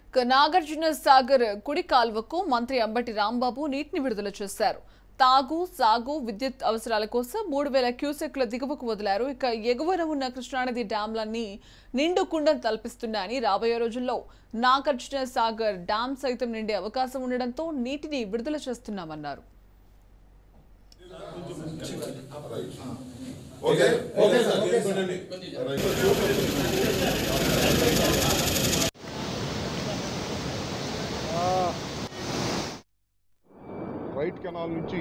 ఇక నాగార్జున సాగర్ కుడి కాల్వకు మంత్రి అంబటి రాంబాబు నీటిని విడుదల చేశారు తాగు సాగు విద్యుత్ అవసరాల కోసం మూడు వేల క్యూసెక్ల దిగువకు వదిలారు ఇక ఎగువన ఉన్న కృష్ణానది డ్యాంలన్నీ నిండు కుండం తలపిస్తున్నాయని రాబోయే రోజుల్లో నాగార్జున సాగర్ డ్యాం సైతం నిండే అవకాశం ఉండడంతో నీటిని విడుదల చేస్తున్నామన్నారు okay okay sir okay sir right canal నుంచి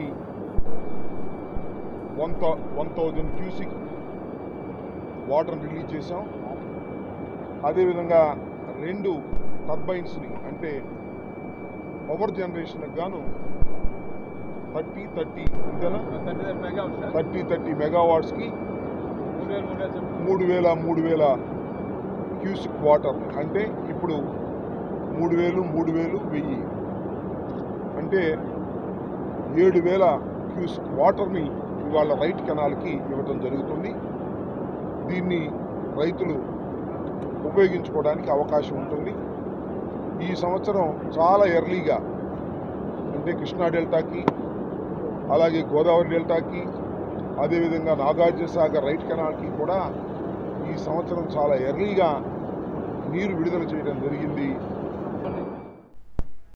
one thou one thousand cusec water release చేసాం అదేవిధంగా రెండు టర్బైన్స్ని అంటే పవర్ జనరేషన్కి గాను థర్టీ థర్టీ ఇంతేనా థర్టీ థర్టీ మెగావాట్స్కి మూడు వేల మూడు వేల క్యూసిక్ వాటర్ అంటే ఇప్పుడు మూడు వేలు మూడు వేలు వెయ్యి అంటే ఏడు వేల క్యూసిక్ వాటర్ని ఇవాళ రైట్ కెనాల్కి ఇవ్వడం జరుగుతుంది దీన్ని రైతులు ఉపయోగించుకోవడానికి అవకాశం ఉంటుంది ఈ సంవత్సరం చాలా ఎర్లీగా అంటే కృష్ణా డెల్టాకి అలాగే గోదావరి డెల్టాకి అదేవిధంగా నాగార్జున సాగర్ రైట్ కెనాల్కి కూడా ఈ సంవత్సరం చాలా ఎర్లీగా నీరు విడుదల చేయడం జరిగింది